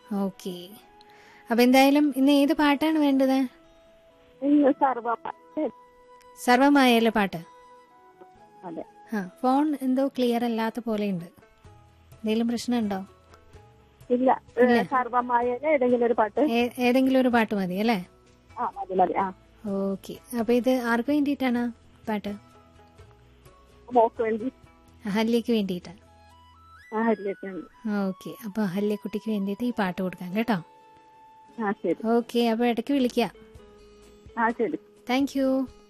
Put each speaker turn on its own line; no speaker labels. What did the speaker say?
okay അപ്പൊ എന്തായാലും ഇന്ന് ഏത് പാട്ടാണ് വേണ്ടത്
ഇന്ന് സർവ
സർവമായല്ലേ പാട്ട്
അതെ
ആ ഫോൺ എന്തോ ക്ലിയർ അല്ലാത്ത പോലെയുണ്ട് എന്തെങ്കിലും പ്രശ്നമുണ്ടോ
ഇല്ല സർവമായ ഏതെങ്കിലും ഒരു പാട്ട്
ഏ- ഏതെങ്കിലും ഒരു പാട്ട് മതി അല്ലേ
ആ മതി മതി ആ
ഓക്കെ അപ്പൊ ഇത് ആർക്ക് വേണ്ടിയിട്ടാണ് പാട്ട്
മോക്ക് വേണ്ടി
അഹല്യക്ക് വേണ്ടിയിട്ട്
ആ ഹരിലേക്കുണ്ട്
ഓക്കെ അപ്പൊ അഹല്യക്കുട്ടിക്ക് വേണ്ടിയിട്ട് ഈ പാട്ട് കൊടുക്കാം കേട്ടോ
ആ ശരി
ഓക്കെ അപ്പൊ ഇടയ്ക്ക് വിളിക്കാം
ആ ശരി
താങ്ക് യു